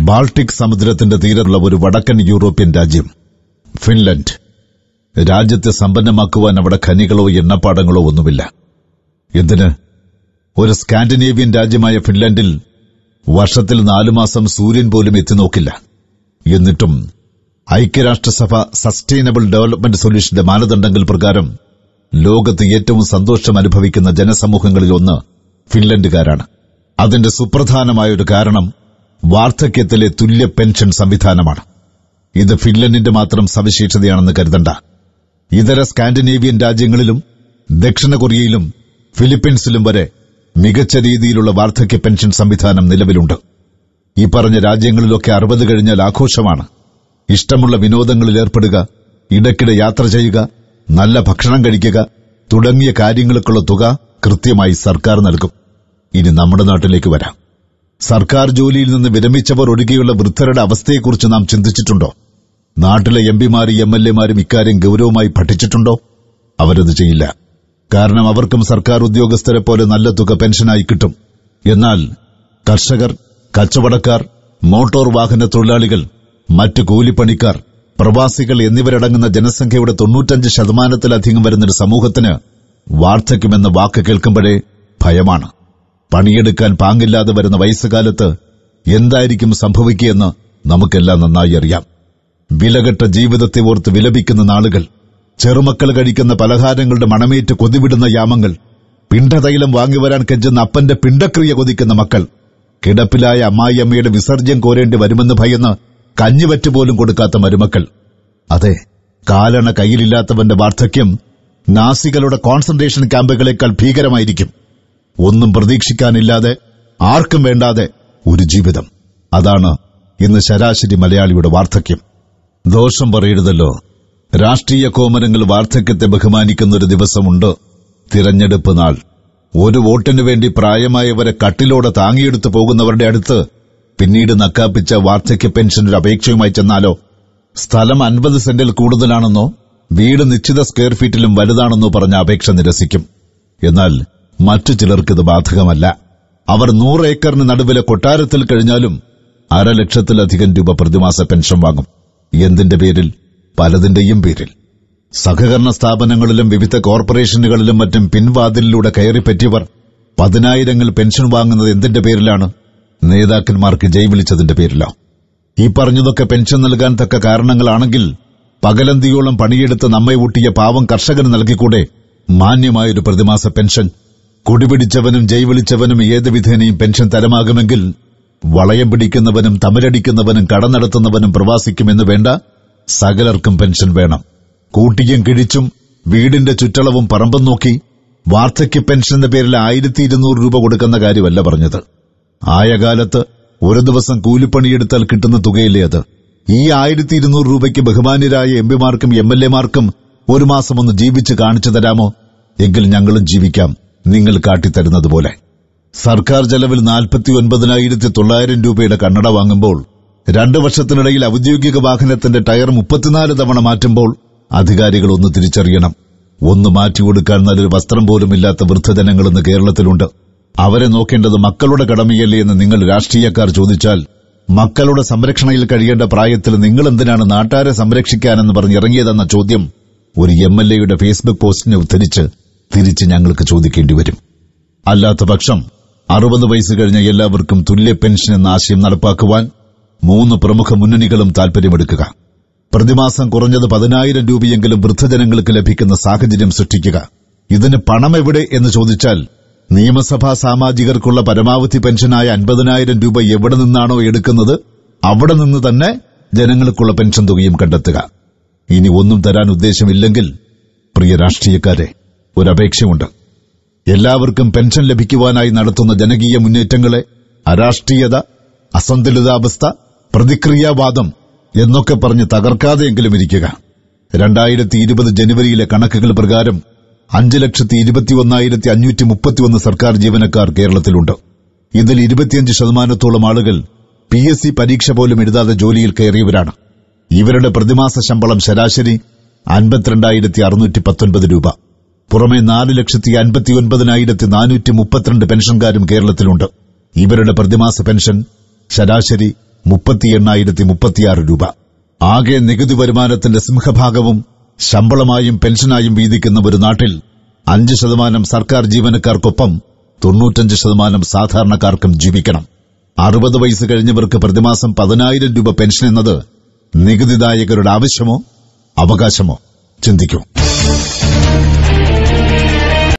Baltic സമുദ്രത്തിന്റെ തീരത്തുള്ള ഒരു വടക്കൻ യൂറോപ്യൻ രാജ്യം ഫിൻലൻഡ് രാജ്യത്തെ സമ്പന്നമാക്കുവാൻ അവിടെ ഖനികളോ എണ്ണപ്പാടങ്ങളോ ഒന്നുമില്ല എന്തിന് ഒരു സ്കാൻഡിനേവിയൻ രാജ്യമായ ഫിൻലൻഡിൽ വർഷത്തിൽ നാലു മാസം സൂര്യൻ പോലും എത്തിനോക്കില്ല എന്നിട്ടും ഐക്യരാഷ്ട്രസഭ സസ്റ്റൈനബിൾ ഡെവലപ്മെന്റ് സൊല്യൂഷന്റെ മാനദണ്ഡങ്ങൾ പ്രകാരം ലോകത്ത് ഏറ്റവും സന്തോഷം അനുഭവിക്കുന്ന ജനസമൂഹങ്ങളിൽ ഒന്ന് ഫിൻലൻഡുകാരാണ് അതിന്റെ സുപ്രധാനമായ ഒരു കാരണം വാർദ്ധക്യത്തിലെ തുല്യ പെൻഷൻ സംവിധാനമാണ് ഇത് ഫിൻലൻഡിന്റെ മാത്രം സവിശേഷതയാണെന്ന് കരുതണ്ട ഇതര സ്കാൻഡിനേവിയൻ രാജ്യങ്ങളിലും ദക്ഷിണ കൊറിയയിലും ഫിലിപ്പീൻസിലും വരെ മികച്ച രീതിയിലുള്ള വാർദ്ധക്യ പെൻഷൻ സംവിധാനം നിലവിലുണ്ട് ഈ പറഞ്ഞ രാജ്യങ്ങളിലൊക്കെ അറുപത് കഴിഞ്ഞാൽ ആഘോഷമാണ് ഇഷ്ടമുള്ള വിനോദങ്ങളിൽ ഏർപ്പെടുക ഇടയ്ക്കിടെ യാത്ര ചെയ്യുക നല്ല ഭക്ഷണം കഴിക്കുക തുടങ്ങിയ കാര്യങ്ങൾക്കുള്ള തുക കൃത്യമായി സർക്കാർ നൽകും ഇനി നമ്മുടെ നാട്ടിലേക്ക് വരാം സർക്കാർ ജോലിയിൽ നിന്ന് വിരമിച്ചവർ ഒഴികെയുള്ള വൃദ്ധരുടെ അവസ്ഥയെക്കുറിച്ച് നാം ചിന്തിച്ചിട്ടുണ്ടോ നാട്ടിലെ എംപിമാരും എം എൽ എമാരും ഇക്കാര്യം ഗൌരവമായി പഠിച്ചിട്ടുണ്ടോ അവരത് ചെയ്യില്ല കാരണം അവർക്കും സർക്കാർ ഉദ്യോഗസ്ഥരെ പോലെ നല്ല തുക പെൻഷനായി കിട്ടും എന്നാൽ കർഷകർ കച്ചവടക്കാർ മോട്ടോർ വാഹന തൊഴിലാളികൾ മറ്റ് കൂലിപ്പണിക്കാർ പ്രവാസികൾ എന്നിവരടങ്ങുന്ന ജനസംഖ്യയുടെ തൊണ്ണൂറ്റഞ്ച് ശതമാനത്തിലധികം വരുന്നൊരു സമൂഹത്തിന് വാർദ്ധക്യമെന്ന വാക്ക് കേൾക്കുമ്പോഴേ ഭയമാണ് പണിയെടുക്കാൻ പാങ്ങില്ലാതെ വരുന്ന വയസ്സുകാലത്ത് എന്തായിരിക്കും സംഭവിക്കുകയെന്ന് നമുക്കെല്ലാം നന്നായി അറിയാം വിലകെട്ട ജീവിതത്തെ ഓർത്ത് വിലപിക്കുന്ന നാളുകൾ ചെറുമക്കൾ കഴിക്കുന്ന പലഹാരങ്ങളുടെ മണമേറ്റ് കൊതിവിടുന്ന യാമങ്ങൾ പിണ്ടതൈലം വാങ്ങിവരാൻ കെഞ്ചുന്ന അപ്പന്റെ പിണ്ടക്രിയ കൊതിക്കുന്ന മക്കൾ കിടപ്പിലായ അമ്മായിയമ്മയുടെ വിസർജ്യം കോരേണ്ടി വരുമെന്ന് ഭയന്ന് കഞ്ഞിവറ്റ് പോലും കൊടുക്കാത്ത മരുമക്കൾ അതെ കാലണ കയ്യിലില്ലാത്തവന്റെ വാർദ്ധക്യം നാസികളുടെ കോൺസെൻട്രേഷൻ ക്യാമ്പുകളേക്കാൾ ഭീകരമായിരിക്കും ഒന്നും പ്രതീക്ഷിക്കാനില്ലാതെ ആർക്കും വേണ്ടാതെ ഒരു ജീവിതം അതാണ് ഇന്ന് ശരാശരി മലയാളിയുടെ വാർദ്ധക്യം ദോഷം പറയരുതല്ലോ രാഷ്ട്രീയ കോമരങ്ങൾ വാർദ്ധക്യത്തെ ബഹുമാനിക്കുന്ന ഒരു ദിവസമുണ്ട് തിരഞ്ഞെടുപ്പ് നാൾ ഒരു വോട്ടിനു വേണ്ടി പ്രായമായവരെ കട്ടിലോടെ താങ്ങിയെടുത്തു പോകുന്നവരുടെ അടുത്ത് പിന്നീട് നക്കാപ്പിച്ച വാർദ്ധക്യ പെൻഷൻ ഒരു അപേക്ഷയുമായി ചെന്നാലോ സ്ഥലം അൻപത് സെന്റിൽ കൂടുതലാണെന്നോ വീട് നിശ്ചിത സ്ക്വയർ ഫീറ്റിലും വലുതാണെന്നോ പറഞ്ഞ അപേക്ഷ നിരസിക്കും എന്നാൽ മറ്റു ചിലർക്കിത് ബാധകമല്ല അവർ നൂറ് ഏക്കറിന് നടുവിലെ കൊട്ടാരത്തിൽ കഴിഞ്ഞാലും അരലക്ഷത്തിലധികം രൂപ പ്രതിമാസ പെൻഷൻ വാങ്ങും എന്തിന്റെ പേരിൽ പലതിന്റെയും പേരിൽ സഹകരണ സ്ഥാപനങ്ങളിലും വിവിധ കോർപ്പറേഷനുകളിലും മറ്റും പിൻവാതിലിലൂടെ കയറിപ്പറ്റിയവർ പതിനായിരങ്ങൾ പെൻഷൻ വാങ്ങുന്നത് എന്തിന്റെ പേരിലാണ് നേതാക്കന്മാർക്ക് ജയ് വിളിച്ചതിന്റെ പേരിലോ ഈ പറഞ്ഞതൊക്കെ പെൻഷൻ നൽകാൻ തക്ക കാരണങ്ങളാണെങ്കിൽ പകലന്തിയോളം പണിയെടുത്ത് നമ്മെ ഊട്ടിയ പാവം കർഷകന് നൽകിക്കൂടെ മാന്യമായൊരു പ്രതിമാസ പെൻഷൻ കുടിപിടിച്ചവനും ജയ് വിളിച്ചവനും ഏത് വിധേനയും പെൻഷൻ തരമാകുമെങ്കിൽ വളയം പിടിക്കുന്നവനും തമിഴടിക്കുന്നവനും കട നടത്തുന്നവനും പ്രവാസിക്കുമെന്ന് വേണ്ട സകലർക്കും പെൻഷൻ വേണം കൂട്ടിയും കിഴിച്ചും വീടിന്റെ ചുറ്റളവും പറമ്പും നോക്കി വാർദ്ധക്യ പെൻഷന്റെ പേരിൽ ആയിരത്തി ഇരുന്നൂറ് രൂപ കൊടുക്കുന്ന കാര്യമല്ല പറഞ്ഞത് ആയ കാലത്ത് ഒരു ദിവസം കൂലിപ്പണിയെടുത്താൽ കിട്ടുന്ന തുകയില്ലേ അത് ഈ ആയിരത്തി ഇരുന്നൂറ് രൂപയ്ക്ക് ബഹുമാന്യരായ എംപിമാർക്കും എം എൽ എമാർക്കും ഒരു മാസം ഒന്ന് ജീവിച്ച് കാണിച്ചു തരാമോ എങ്കിൽ ഞങ്ങളും ജീവിക്കാം നിങ്ങൾ കാട്ടിത്തരുന്നത് പോലെ സർക്കാർ ചെലവിൽ നാൽപ്പത്തി ഒൻപതിനായിരത്തി തൊള്ളായിരം രൂപയുടെ കണ്ണട വാങ്ങുമ്പോൾ രണ്ടു വർഷത്തിനിടയിൽ ഔദ്യോഗിക വാഹനത്തിന്റെ ടയർ മുപ്പത്തിനാല് തവണ മാറ്റുമ്പോൾ അധികാരികൾ ഒന്ന് തിരിച്ചറിയണം ഒന്ന് മാറ്റിക്കൊടുക്കാൻ നല്ലൊരു വസ്ത്രം പോലും ഇല്ലാത്ത വൃദ്ധജനങ്ങൾ ഇന്ന് കേരളത്തിലുണ്ട് അവരെ നോക്കേണ്ടത് മക്കളുടെ കടമയല്ലേ എന്ന് നിങ്ങൾ രാഷ്ട്രീയക്കാർ ചോദിച്ചാൽ മക്കളുടെ സംരക്ഷണയിൽ കഴിയേണ്ട പ്രായത്തിൽ നിങ്ങൾ എന്തിനാണ് നാട്ടാരെ സംരക്ഷിക്കാനെന്ന് പറഞ്ഞിറങ്ങിയതെന്ന ചോദ്യം ഒരു എം എൽ എയുടെ ഫേസ്ബുക്ക് പോസ്റ്റിനെ ഉദ്ധരിച്ച് തിരിച്ച് ഞങ്ങൾക്ക് ചോദിക്കേണ്ടി വരും അല്ലാത്ത പക്ഷം അറുപത് വയസ്സ് കഴിഞ്ഞ എല്ലാവർക്കും തുല്യ പെൻഷൻ എന്ന ആശയം നടപ്പാക്കുവാൻ മൂന്ന് പ്രമുഖ മുന്നണികളും താൽപര്യമെടുക്കുക പ്രതിമാസം കുറഞ്ഞത് പതിനായിരം രൂപയെങ്കിലും വൃദ്ധജനങ്ങൾക്ക് ലഭിക്കുന്ന സാഹചര്യം സൃഷ്ടിക്കുക ഇതിന് പണം എവിടെ എന്ന് ചോദിച്ചാൽ നിയമസഭാ സാമാജികർക്കുള്ള പരമാവധി പെൻഷനായ അൻപതിനായിരം രൂപ എവിടെ നിന്നാണോ എടുക്കുന്നത് അവിടെ നിന്ന് തന്നെ ജനങ്ങൾക്കുള്ള പെൻഷൻ തുകയും കണ്ടെത്തുക ഇനി ഒന്നും തരാൻ ഉദ്ദേശമില്ലെങ്കിൽ പ്രിയ രാഷ്ട്രീയക്കാരെ ഒരപേക്ഷയുണ്ട് എല്ലാവർക്കും പെൻഷൻ ലഭിക്കുവാനായി നടത്തുന്ന ജനകീയ മുന്നേറ്റങ്ങളെ അരാഷ്ട്രീയത അസന്തുലിതാവസ്ഥ പ്രതിക്രിയാവാദം എന്നൊക്കെ പറഞ്ഞ് തകർക്കാതെയെങ്കിലും ഇരിക്കുക രണ്ടായിരത്തി ഇരുപത് ജനുവരിയിലെ കണക്കുകൾ പ്രകാരം അഞ്ച് ലക്ഷത്തി ഇരുപത്തിയൊന്നായിരത്തി അഞ്ഞൂറ്റി മുപ്പത്തിയൊന്ന് സർക്കാർ ജീവനക്കാർ കേരളത്തിലുണ്ട് ഇതിൽ ഇരുപത്തിയഞ്ച് ശതമാനത്തോളം ആളുകൾ പി എസ് സി പരീക്ഷ പോലും എഴുതാതെ ജോലിയിൽ കയറിയവരാണ് ഇവരുടെ പ്രതിമാസ ശമ്പളം ശരാശരി അൻപത്തിരണ്ടായിരത്തി അറുന്നൂറ്റി പത്തൊൻപത് രൂപ പുറമെ നാല് ലക്ഷത്തി അൻപത്തിയൊൻപതിനായിരത്തി നാനൂറ്റി മുപ്പത്തിരണ്ട് പെൻഷൻകാരും കേരളത്തിലുണ്ട് ഇവരുടെ പ്രതിമാസ പെൻഷൻ ശരാശരി മുപ്പത്തി എണ്ണായിരത്തി മുപ്പത്തിയാറ് രൂപ ആകെ നികുതി വരുമാനത്തിന്റെ സിംഹഭാഗവും ശമ്പളമായും പെൻഷനായും വീതിക്കുന്ന ഒരു നാട്ടിൽ അഞ്ച് ശതമാനം സർക്കാർ ജീവനക്കാർക്കൊപ്പം തൊണ്ണൂറ്റഞ്ച് ശതമാനം സാധാരണക്കാർക്കും ജീവിക്കണം അറുപത് വയസ്സ് കഴിഞ്ഞവർക്ക് പ്രതിമാസം പതിനായിരം രൂപ പെൻഷൻ എന്നത് നികുതിദായകരുടെ ആവശ്യമോ അവകാശമോ ചിന്തിക്കൂ